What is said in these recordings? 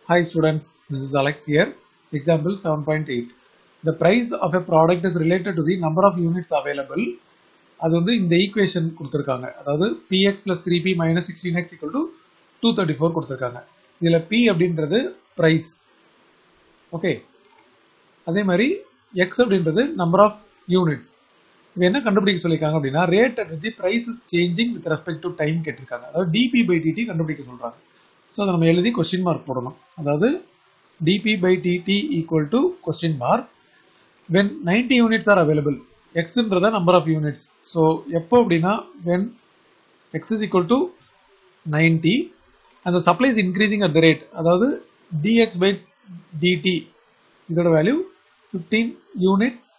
Hi students, this is Alex here. Example 7.8. The price of a product is related to the number of units available. அது வந்து இந்த equation கொடுத்துருக்காங்க அதாவது px plus 3p minus 16x equal to 234 கொடுத்துருக்காங்க இதில் p அப்படின்றது price okay அதே மாதிரி x அப்படின்றது நம்பர் ஆஃப் யூனிட்ஸ் இப்போ என்ன கண்டுபிடிக்க சொல்லியிருக்காங்க அப்படின்னா rate at the price is changing with respect to time கேட்டிருக்காங்க அதாவது டிபி பை டிடி கண்டுபிடிக்க சொல்றாங்க ஸோ அதை நம்ம எழுதி கொஸ்டின் மார்க் போடணும் அதாவது D P by D T equal to question mark when ninety units are available எக்ஸ்ன்றத நம்பர் ஆஃப் யூனிட்ஸ் ஸோ எப்போ அப்படின்னா when X is equal to ninety அந்த supply is increasing at the rate அதாவது டிஎக்ஸ் பை டிடி இதோட value fifteen units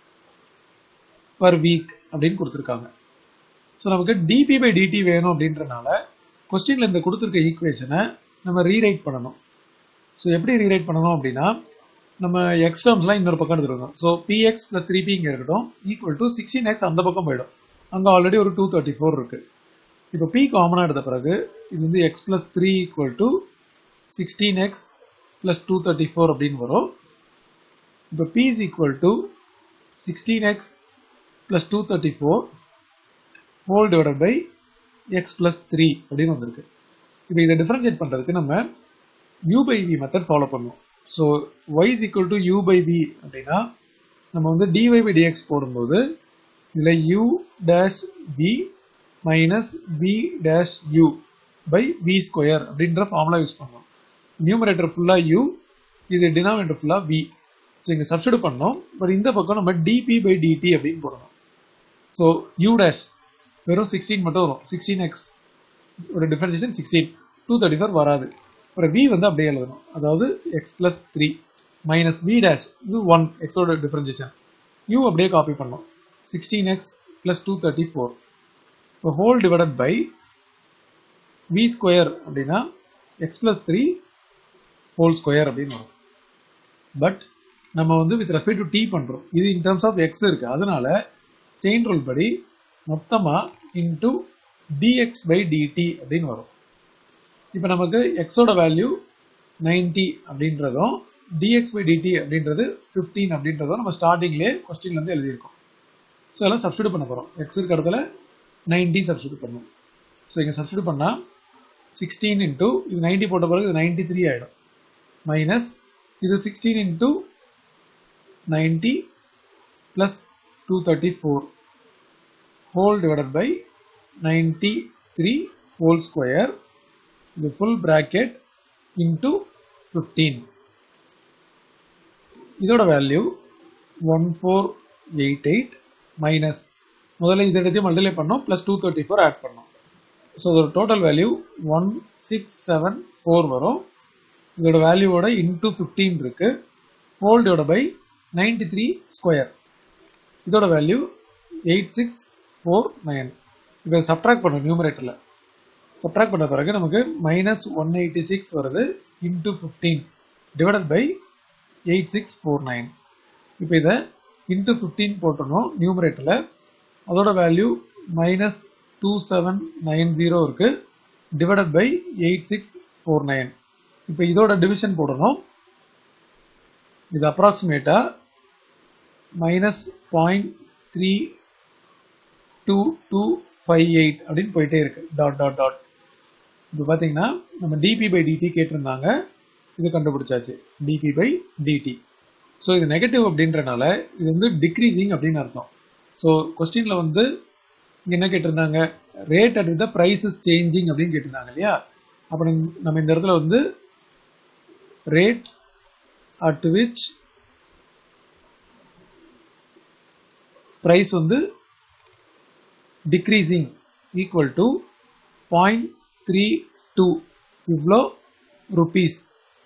per week அப்படின்னு கொடுத்துருக்காங்க so நமக்கு DP by DD வேணும் அப்படின்றனால கொஸ்டின்ல இந்த கொடுத்துருக்க ஈக்குவேஷனை நம்ம ரீரைட் பண்ணணும் ஸோ எப்படி ரீரைட் பண்ணணும் அப்படின்னா நம்ம எக்ஸ் டேர்ம்ஸ்லாம் இன்னொரு பக்கம் எடுத்துருக்கோம் so P X plus three P இங்கே இருக்கட்டும் ஈக்குவல் டு சிக்ஸ்டீன் எக்ஸ் அந்த பக்கம் போயிடும் அங்கே ஆல்ரெடி ஒரு டூ தேர்ட்டி ஃபோர் இருக்கு இப்போ பி காமனாக எடுத்த பிறகு இது வந்து X plus three equal to sixteen X plus two thirty four அப்படின்னு வரும் இப்போ P is equal to sixteen X plus two thirty four whole divided by X plus three அப்படின்னு வந்திருக்கு இப்போ இதை டிஃபரன்ஷியேட் பண்ணுறதுக்கு நம்ம U by V method follow பண்ணுவோம் so Y is equal to U by V அப்படின்னா நம்ம வந்து டிஒய் பை டிஎக்ஸ் போடும்போது இதில் U dash V minus V dash you by V square அப்படின்ற ஃபார்முலா யூஸ் பண்ணுவோம் நியூமரேட்டர் ஃபுல்லாக யூ இது டினாமினேட்டர் ஃபுல்லாக வி ஸோ இங்கே சப்ஸ்டியூட் பண்ணோம் பட் இந்த பக்கம் நம்ம டிபி பை டிடி அப்படின்னு போடணும் ஸோ யூ டேஷ் வெறும் சிக்ஸ்டீன் மட்டும் வரும் சிக்ஸ்டீன் எக்ஸ் ஒரு differentiation sixteen two thirty four வராது அப்புறம் வி வந்து அப்படியே எழுதணும் அதாவது X plus three minus V dash இது ஒன் எக்ஸோட டிஃபரன்சியேஷன் யூ அப்படியே காப்பி பண்ணோம் sixteen X plus two thirty four இப்போ whole divided by V square அப்படின்னா X plus three whole square அப்படின்னு வரும் பட் நம்ம வந்து வித் ரெஸ்பெக்ட் டு டி பண்ணுறோம் இது இன் டர்ம்ஸ் ஆஃப் எக்ஸ் இருக்கு அதனால செயின் ரூல் படி மொத்தமாக இன்டு டிஎக்ஸ் பை டிடி அப்படின்னு வரும் இப்போ நமக்கு எக்ஸோட வேல்யூ நைன்டி அப்படின்றதும் டிஎக்ஸ் பை டிடி அப்படின்றது ஃபிஃப்டீன் அப்படின்றதும் நம்ம ஸ்டார்டிங்லேயே கொஸ்டின்ல இருந்து எழுதியிருக்கோம் ஸோ எல்லாம் சப்ஸ்டியூட் பண்ண போகிறோம் எக்ஸ் இருக்க இடத்துல நைன்டி சப்ஸ்டியூட் பண்ணும் ஸோ இங்கே சப்ஸ்டியூட் பண்ணால் சிக்ஸ்டீன் இன்ட்டு இது நைன்டி போட்ட பிறகு இது நைன்டி த்ரீ ஆகிடும் மைனஸ் இது sixteen into ninety plus two thirty four whole divided by 93 whole square the full bracket into 15 இதோட value one four eight eight minus முதல்ல இது எடுத்து மல்டிப்ளை பண்ணோம் plus two thirty four add பண்ணோம் so இதோட total value one six seven four வரும் இதோட வேல்யூவோட இன்டூ ஃபிஃப்டீன் இருக்கு whole divide by ninety three square இதோட value eight six four nine இப்போ சப்ட்ராக்ட் பண்ணோம் நியூமரேட்டரில் சப்ட்ராக்ட் பண்ண பிறகு நமக்கு மைனஸ் ஒன் எயிட்டி சிக்ஸ் வருது into fifteen divided by eight six four nine இப்போ இதை இன்டூ ஃபிஃப்டீன் போட்டணும் நியூமரேட்டரில் அதோட value minus two seven nine zero இருக்கு divided by eight six four nine இப்போ இதோட டிவிஷன் போடணும் இது அப்ராக்சிமேட்டாக minus point three two two five eight அப்படின்னு போயிட்டே இருக்கு டாட் டாட் டாட் இப்போ பார்த்தீங்கன்னா நம்ம டிபி பை டிடி கேட்டிருந்தாங்க இது கண்டுபிடிச்சாச்சு டிபி பை டிடி ஸோ இது நெகட்டிவ் அப்படின்றனால இது வந்து டிக்ரீசிங் அப்படின்னு அர்த்தம் ஸோ கொஸ்டின்ல வந்து இங்கே என்ன கேட்டிருந்தாங்க rate at the price is changing அப்படின்னு கேட்டிருந்தாங்க இல்லையா அப்போ நம்ம இந்த இடத்துல வந்து ரேட் அட் விச் ப்ரைஸ் வந்து decreasing equal to point three two இவ்வளோ ருபீஸ்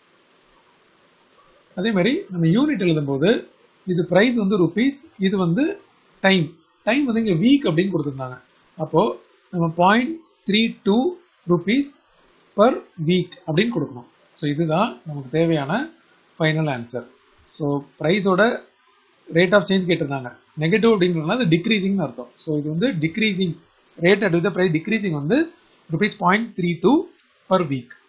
அதே மாதிரி நம்ம யூனிட் எழுதும்போது இது ப்ரைஸ் வந்து ருபீஸ் இது வந்து டைம் டைம் வந்து இங்கே வீக் அப்படின்னு கொடுத்துருந்தாங்க அப்போது நம்ம point three two rupees per week அப்படின்னு கொடுக்கணும் ஸோ இதுதான் நமக்கு தேவையான ஃபைனல் ஆன்சர் ஸோ ப்ரைஸோட ரேட் ஆஃப் சேஞ்ச் கேட்டிருந்தாங்க நெகட்டிவ் அப்படின்றதுனால அது டிக்ரீசிங்னு அர்த்தம் ஸோ இது வந்து decreasing rate at with price decreasing வந்து rupees point three two per week